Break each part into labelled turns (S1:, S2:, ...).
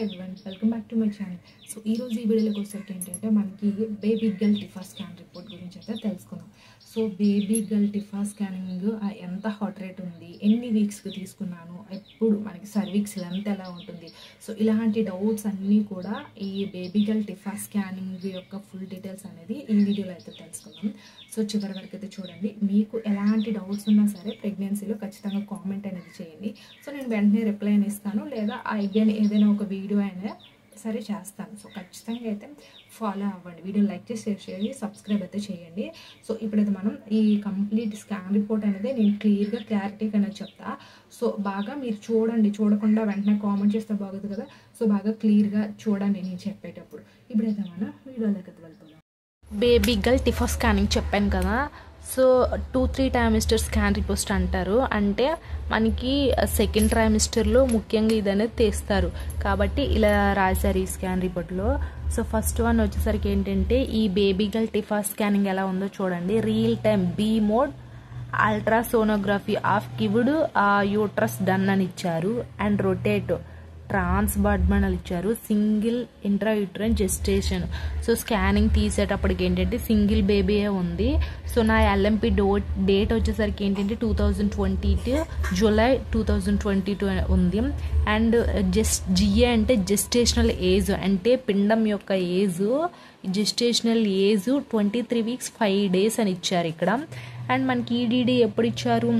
S1: everyone welcome back to my channel so ఈ రోజు ఈ వీడియోలోకి వచ్చేసరికి ఏంటంటే మనకి baby girl TIFFA scan report గురించి అయితే తెలుసుకుందాం so baby girl TIFFA scanning ఎంత హాట్ రేట్ ఉంది ఎన్ని వీక్స్కి తీసుకున్నాను ఎప్పుడు మనకి సర్వీక్స్ లెంత్ ఎలా ఉంటుంది సో ఇలాంటి డౌట్స్ అన్నీ కూడా ఈ బేబీ గర్ల్ టిఫా స్కానింగ్ యొక్క ఫుల్ డీటెయిల్స్ అనేది ఈ వీడియోలో అయితే తెలుసుకుందాం సో చివరి వరకు అయితే చూడండి మీకు ఎలాంటి డౌట్స్ ఉన్నా సరే ప్రెగ్నెన్సీలో ఖచ్చితంగా కామెంట్ అనేది చేయండి సో నేను వెంటనే రిప్లై అని ఇస్తాను లేదా అగైన్ ఏదైనా ఒక వీడియో అయినా సరే చేస్తాను సో ఖచ్చితంగా అయితే ఫాలో అవ్వండి వీడియో లైక్ చేసి షేర్ చేయండి సబ్స్క్రైబ్ అయితే చేయండి సో ఇప్పుడైతే మనం ఈ కంప్లీట్ స్కాన్ రిపోర్ట్ అనేది నేను క్లియర్గా క్లారిటీగా అనేది చెప్తా సో బాగా మీరు చూడండి చూడకుండా వెంటనే కామెంట్ చేస్తే బాగోదు కదా సో బాగా క్లియర్గా చూడండి నేను చెప్పేటప్పుడు ఇప్పుడైతే మనం వీడియోలోకి అయితే వెళ్తున్నాం
S2: బేబీ గర్ల్ టిఫా స్కానింగ్ చెప్పాను కదా so two three trimester scan report అంటారు అంటే మనకి సెకండ్ ట్రైమిస్టర్లో ముఖ్యంగా ఇది అనేది తీస్తారు కాబట్టి ఇలా రాశారు ఈ స్కాన్ రిపోర్ట్లో సో ఫస్ట్ వన్ వచ్చేసరికి ఏంటంటే ఈ బేబీ గర్ల్ టిఫా స్కానింగ్ ఎలా ఉందో చూడండి real time B mode ultrasonography of కివుడ్ యూట్రస్ డన్ అని ఇచ్చారు అండ్ రొటేట్ ట్రాన్స్ బడ్మనల్ ఇచ్చారు single intrauterine gestation so scanning తీసేటప్పటికి ఏంటంటే సింగిల్ బేబీయే ఉంది సో నా ఎల్ఎంపి డో డేట్ వచ్చేసరికి ఏంటంటే two thousand twenty two July two thousand twenty two ఉంది అండ్ జస్ట్ జిఏ అంటే జెస్టేషనల్ ఏజ్ అంటే పిండం యొక్క age gestational age twenty three weeks five days అని ఇచ్చారు ఇక్కడ అండ్ మనకి ఈడీడీ ఎప్పుడు ఇచ్చారు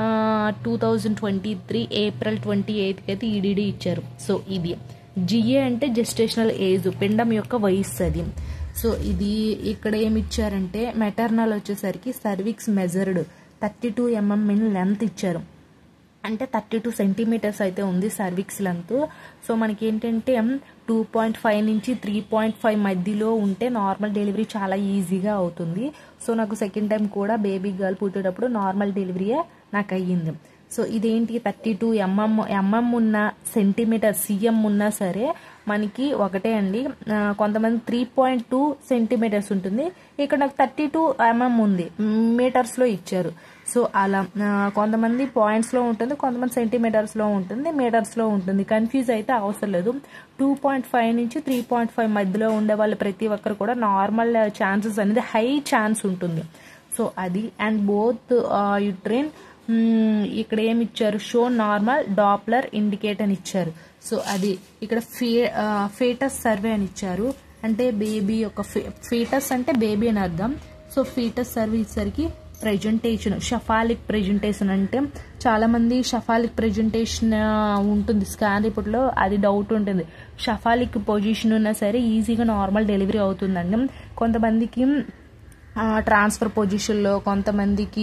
S2: two thousand twenty three April twenty ఎయిత్కి అయితే ఈడీడీ ఇచ్చారు సో ఇది జిఏ అంటే జెస్టేషనల్ ఏజ్ పిండం యొక్క వయస్సు అది సో ఇది ఇక్కడ ఏమి ఇచ్చారంటే మెటర్నల్ వచ్చేసరికి cervix measured thirty two mm in length ఇచ్చారు అంటే థర్టీ టూ సెంటీమీటర్స్ అయితే ఉంది సర్విక్స్ లెంత్ సో మనకి ఏంటంటే టూ పాయింట్ ఫైవ్ నుంచి త్రీ పాయింట్ ఫైవ్ మధ్యలో ఉంటే నార్మల్ డెలివరీ చాలా ఈజీగా అవుతుంది సో నాకు సెకండ్ టైం కూడా బేబీ గర్ల్ పుట్టేటప్పుడు నార్మల్ డెలివరీయే నాకు అయ్యింది సో ఇదేంటి థర్టీ టూ ఎంఎం ఎంఎం ఉన్న సెంటీమీటర్ సిఎం ఉన్నా సరే మనకి ఒకటే అండి కొంతమంది త్రీ పాయింట్ టూ సెంటీమీటర్స్ ఉంటుంది ఇక్కడ నాకు థర్టీ టూ ఎంఎం ఉంది మీటర్స్లో ఇచ్చారు సో అలా కొంతమంది పాయింట్స్లో ఉంటుంది కొంతమంది సెంటీమీటర్స్లో ఉంటుంది మీటర్స్లో ఉంటుంది కన్ఫ్యూజ్ అయితే అవసరం లేదు టూ పాయింట్ ఫైవ్ నుంచి త్రీ పాయింట్ ఫైవ్ మధ్యలో ఉండే వాళ్ళు ప్రతి ఒక్కరు కూడా నార్మల్ ఛాన్సెస్ అనేది హై ఛాన్స్ ఉంటుంది సో అది అండ్ బోత్ యుట్రైన్ ఇక్కడ ఏమి ఇచ్చారు షో నార్మల్ డాప్లర్ ఇండికేట్ అని ఇచ్చారు సో అది ఇక్కడ ఫే ఫేటస్ సర్వే అని ఇచ్చారు అంటే బేబీ యొక్క ఫీటస్ అంటే బేబీ అని అర్థం సో ఫీటస్ సర్వే ఇచ్చేసరికి ప్రజెంటేషన్ షఫాలిక్ ప్రజెంటేషన్ అంటే చాలా మంది షఫాలిక్ ప్రజెంటేషన్ ఉంటుంది స్కాన్ రిపోర్ట్లో అది డౌట్ ఉంటుంది షఫాలిక్ పొజిషన్ ఉన్నా సరే ఈజీగా నార్మల్ డెలివరీ అవుతుందండి కొంతమందికి ట్రాన్స్ఫర్ పొజిషన్లో కొంతమందికి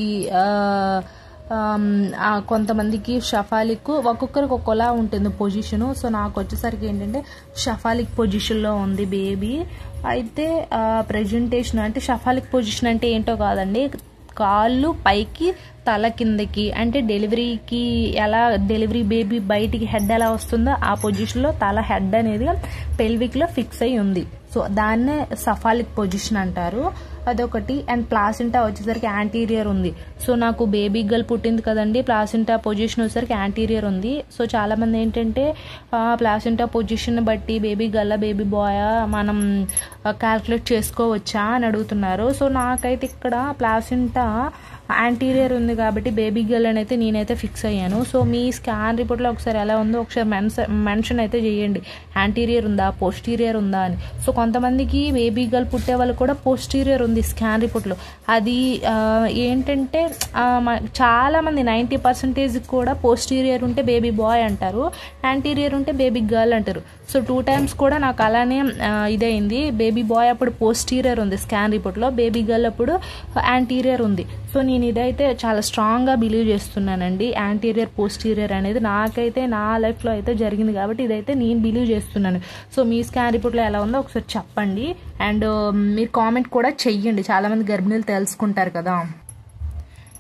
S2: కొంతమందికి షఫాలిక్ ఒక్కొక్కరికి ఒక్కోలా ఉంటుంది పొజిషను సో నాకు వచ్చేసరికి ఏంటంటే షఫాలిక్ పొజిషన్లో ఉంది బేబీ అయితే ప్రజెంటేషన్ అంటే షఫాలిక్ పొజిషన్ అంటే ఏంటో కాదండి కాళ్ళు పైకి తల కిందకి అంటే డెలివరీకి ఎలా డెలివరీ బేబీ బయటికి హెడ్ ఎలా వస్తుందో ఆ పొజిషన్లో తల హెడ్ అనేది పెల్విక్లో ఫిక్స్ అయి ఉంది సో దాన్నే సఫాలిక్ పొజిషన్ అంటారు అదొకటి అండ్ ప్లాసింటా వచ్చేసరికి యాంటీరియర్ ఉంది సో నాకు బేబీ గర్ల్ పుట్టింది కదండి ప్లాసింటా పొజిషన్ వచ్చేసరికి యాంటీరియర్ ఉంది సో చాలామంది ఏంటంటే ప్లాసింటా పొజిషన్ బట్టి బేబీ గర్ల్ బేబీ బాయ్ మనం క్యాల్కులేట్ చేసుకోవచ్చా అని అడుగుతున్నారు సో నాకైతే ఇక్కడ ప్లాసింటా యాంటీరియర్ ఉంది కాబట్టి బేబీ గర్ల్ అని అయితే నేనైతే ఫిక్స్ అయ్యాను సో మీ స్కాన్ రిపోర్ట్లో ఒకసారి ఎలా ఉందో ఒకసారి మెన్షన్ మెన్షన్ అయితే చేయండి యాంటీరియర్ ఉందా పోస్టీరియర్ ఉందా అని సో కొంతమందికి బేబీ గర్ల్ పుట్టే వాళ్ళు కూడా పోస్టీరియర్ ఉంది స్కాన్ రిపోర్ట్లో అది ఏంటంటే చాలామంది నైంటీ పర్సెంటేజ్ కూడా పోస్టీరియర్ ఉంటే బేబీ బాయ్ అంటారు యాంటీరియర్ ఉంటే బేబీ గర్ల్ అంటారు సో టూ టైమ్స్ కూడా నాకు అలానే ఇదైంది బేబీ బాయ్ అప్పుడు పోస్టీరియర్ ఉంది స్కాన్ రిపోర్ట్లో బేబీ గర్ల్ అప్పుడు యాంటీరియర్ ఉంది సో నేను ఇదైతే చాలా స్ట్రాంగ్గా బిలీవ్ చేస్తున్నానండి యాంటీరియర్ పోస్టీరియర్ అనేది నాకైతే నా లైఫ్లో అయితే జరిగింది కాబట్టి ఇదైతే నేను బిలీవ్ చేస్తున్నాను సో మీ స్కాన్ రిపోర్ట్లో ఎలా ఉందో ఒకసారి చెప్పండి అండ్ మీరు కామెంట్ కూడా చెయ్యండి చాలామంది గర్భిణీలు తెలుసుకుంటారు కదా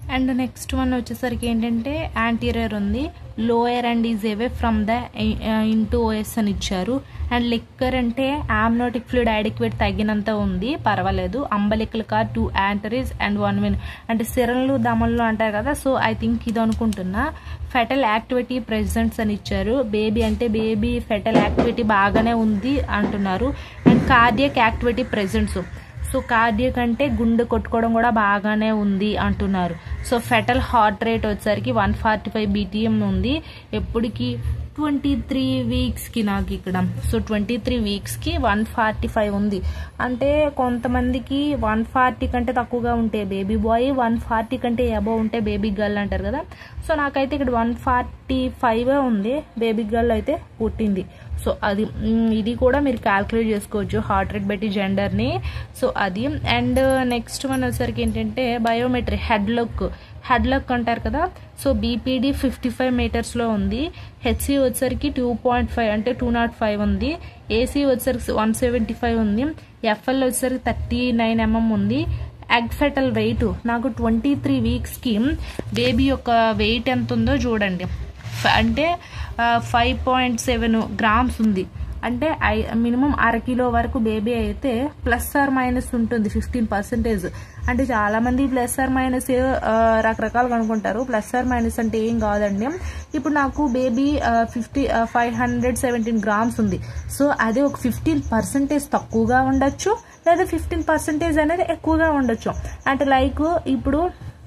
S2: అండ్ నెక్స్ట్ వన్ వచ్చేసరికి ఏంటంటే యాంటీరియర్ ఉంది lower and is away from the into OS అని ఇచ్చారు అండ్ లిక్కర్ అంటే ఆమ్నోటిక్ ఫ్లూయిడ్ అడిక్వేట్ తగ్గినంత ఉంది పర్వాలేదు umbilical cord two arteries and one vein అంటే సిరన్లు దమన్లు అంటారు కదా సో ఐ థింక్ ఇది అనుకుంటున్నా ఫెటల్ యాక్టివిటీ ప్రెసెంట్స్ అని ఇచ్చారు బేబీ అంటే బేబీ ఫెటల్ యాక్టివిటీ బాగానే ఉంది అంటున్నారు and cardiac activity presents so cardiac అంటే గుండె కొట్టుకోవడం కూడా బాగానే ఉంది అంటున్నారు సో ఫెటల్ హార్ట్ రేట్ వచ్చేసరికి వన్ ఫార్టీ ఫైవ్ బీటీఎం ఉంది ఎప్పటికి ట్వంటీ త్రీ వీక్స్కి నాకు ఇక్కడ సో ట్వంటీ త్రీ వీక్స్కి వన్ ఫార్టీ ఫైవ్ ఉంది అంటే కొంతమందికి వన్ ఫార్టీ కంటే తక్కువగా ఉంటే బేబీ బాయ్ వన్ ఫార్టీ కంటే అబవ్ ఉంటే బేబీ గర్ల్ అంటారు కదా సో నాకైతే ఇక్కడ వన్ ఫార్టీ ఫైవ్ ఉంది బేబీ గర్ల్ అయితే పుట్టింది సో అది మ్, ఇది కూడా మీరు క్యాల్కులేట్ చేసుకోవచ్చు హార్ట్ రేట్ బట్టి జెండర్ని సో అది అండ్ నెక్స్ట్ వన్ వచ్చేసరికి ఏంటంటే biometry head look head look అంటారు కదా సో బీపీడీ ఫిఫ్టీ ఫైవ్ మీటర్స్లో ఉంది హెచ్సి వచ్చేసరికి టూ పాయింట్ ఫైవ్ అంటే టూ నాట్ ఫైవ్ ఉంది ఏసీ వచ్చేసరికి వన్ సెవెంటీ ఫైవ్ ఉంది ఎఫ్ఎల్ వచ్చేసరికి థర్టీ నైన్ ఎంఎం ఉంది ఎగ్ ఫెటల్ వెయిట్ నాకు ట్వంటీ త్రీ వీక్స్కి బేబీ యొక్క వెయిట్ ఎంత ఉందో చూడండి ఫ- అంటే ఫైవ్ పాయింట్ సెవెన్ గ్రామ్స్ ఉంది అంటే ఐ మినిమం అరకిలో వరకు బేబీ అయితే ప్లస్ ఆర్ మైనస్ ఉంటుంది ఫిఫ్టీన్ పర్సెంటేజ్ అంటే చాలామంది ప్లస్ ఆర్ మైనస్ రకరకాలుగా అనుకుంటారు ప్లస్ ఆర్ మైనస్ అంటే ఏం కాదండి ఇప్పుడు నాకు baby fifty five hundred seventeen grams ఉంది సో అదే ఒక ఫిఫ్టీన్ పర్సెంటేజ్ తక్కువగా ఉండొచ్చు లేదా ఫిఫ్టీన్ పర్సెంటేజ్ అనేది ఎక్కువగా ఉండొచ్చు అంటే లైక్ ఇప్పుడు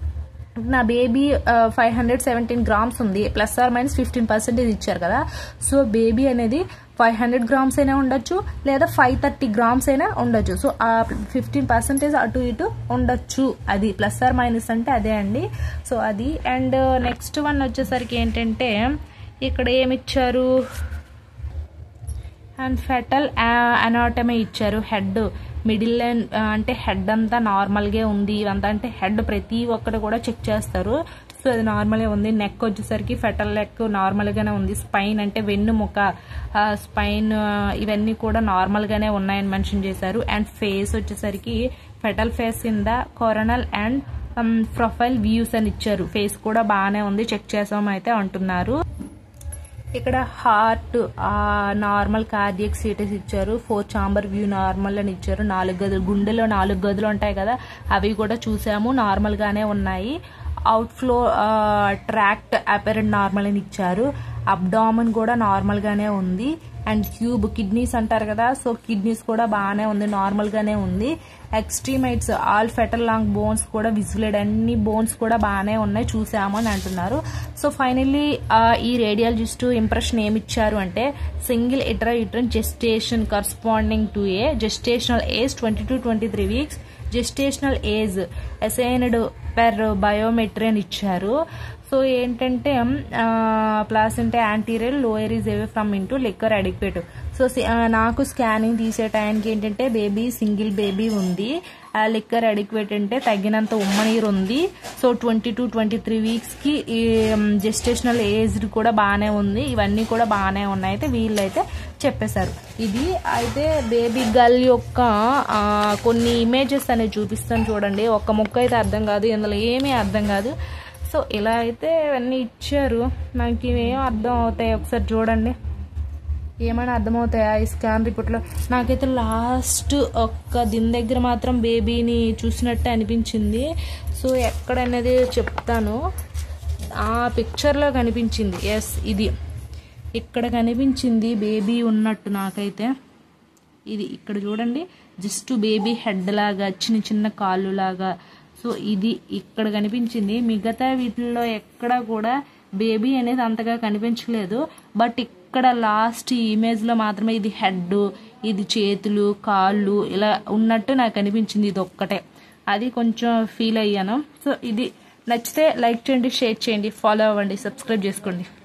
S2: నా baby five hundred seventeen grams ఉంది plus or minus fifteen percentage ఇచ్చారు కదా సో బేబీ అనేది ఫైవ్ హండ్రెడ్ గ్రామ్స్ అయినా ఉండొచ్చు లేదా ఫైవ్ థర్టీ గ్రామ్స్ అయినా ఉండొచ్చు సో ఆ ఫిఫ్టీన్ పర్సెంటేజ్ అటు ఇటు ఉండొచ్చు అది ప్లస్ ఆర్ మైనస్ అంటే అదే అండి సో అది అండ్ నెక్స్ట్ వన్ వచ్చేసరికి ఏంటంటే ఇక్కడ ఏమి ఇచ్చారు అండ్ ఫెటల్ అనాటమీ ఇచ్చారు హెడ్ మిడిల్ లైన్ అంటే హెడ్ అంతా నార్మల్గా ఉంది ఇవంతా అంటే హెడ్ ప్రతి ఒక్కటి కూడా చెక్ చేస్తారు సో అది నార్మల్గా ఉంది నెక్ వచ్చేసరికి ఫెటల్ నెక్ నార్మల్గానే ఉంది స్పైన్ అంటే వెన్నుముక స్పైన్ ఇవన్నీ కూడా నార్మల్గానే ఉన్నాయని మెన్షన్ చేశారు అండ్ ఫేస్ వచ్చేసరికి fetal face in the coronal and profile views అని ఇచ్చారు ఫేస్ కూడా బాగానే ఉంది చెక్ చేసామైతే అంటున్నారు ఇక్కడ హార్ట్ నార్మల్ కార్డియక్ సీటెస్ ఇచ్చారు ఫోర్ చాంబర్ వ్యూ నార్మల్ అని ఇచ్చారు నాలుగు గదులు గుండెలో నాలుగు గదులు ఉంటాయి కదా అవి కూడా చూసాము నార్మల్ గానే ఉన్నాయి outflow tract apparent normal అని ఇచ్చారు అబ్డామన్ కూడా నార్మల్ గానే ఉంది అండ్ ట్యూబ్ కిడ్నీస్ అంటారు కదా సో కిడ్నీస్ కూడా బాగానే ఉంది నార్మల్ గానే ఉంది extremities all fetal long bones కూడా విజిలెడ్ అన్ని బోన్స్ కూడా బాగానే ఉన్నాయి చూసాము అని అంటున్నారు సో ఫైనల్లీ ఈ రేడియాలజిస్ట్ ఇంప్రెషన్ ఏమి ఇచ్చారు అంటే single intrauterine gestation corresponding to a gestational age twenty two twenty three weeks gestational age assigned per biometry అని ఇచ్చారు సో ఏంటంటే ప్లాస్ అంటే anterior lower is away from into liquor adequate so నాకు scanning తీసే టైంకి ఏంటంటే బేబీ సింగిల్ బేబీ ఉంది లిక్కర్ అడిక్వేట్ అంటే తగ్గినంత ఉమ్మనీరు ఉంది so twenty two twenty three వీక్స్కి జెస్టేషనల్ ఏజ్ కూడా బాగానే ఉంది ఇవన్నీ కూడా బాగానే ఉన్నాయి అయితే వీళ్ళైతే చెప్పేశారు ఇది అయితే బేబీ గర్ల్ యొక్క ఆ, కొన్ని ఇమేజెస్ అనేవి చూపిస్తాను చూడండి ఒక్క ముక్క అయితే అర్థం కాదు ఇందులో ఏమీ అర్థం కాదు సో ఇలా అయితే ఇవన్నీ ఇచ్చారు నాకు ఇవేం అర్థం అవుతాయి ఒకసారి చూడండి ఏమైనా అర్థమవుతాయా ఈ స్కాన్ రిపోర్ట్లో నాకైతే లాస్ట్ ఒక్క దీని దగ్గర మాత్రం బేబీని చూసినట్టే అనిపించింది సో ఎక్కడనేది చెప్తాను ఆ పిక్చర్లో కనిపించింది ఎస్ ఇది ఇక్కడ కనిపించింది బేబీ ఉన్నట్టు నాకైతే ఇది ఇక్కడ చూడండి జస్ట్ బేబీ హెడ్ లాగా చిన్న చిన్న కాళ్ళు లాగా సో ఇది ఇక్కడ కనిపించింది మిగతా వీటిల్లో ఎక్కడ కూడా బేబీ అనేది అంతగా కనిపించలేదు బట్ ఇక్కడ లాస్ట్ ఇమేజ్లో మాత్రమే ఇది హెడ్ ఇది చేతులు కాళ్ళు ఇలా ఉన్నట్టు నాకు అనిపించింది ఇది ఒక్కటే అది కొంచెం ఫీల్ అయ్యాను సో ఇది నచ్చితే లైక్ చేయండి షేర్ చేయండి ఫాలో అవ్వండి సబ్స్క్రైబ్ చేసుకోండి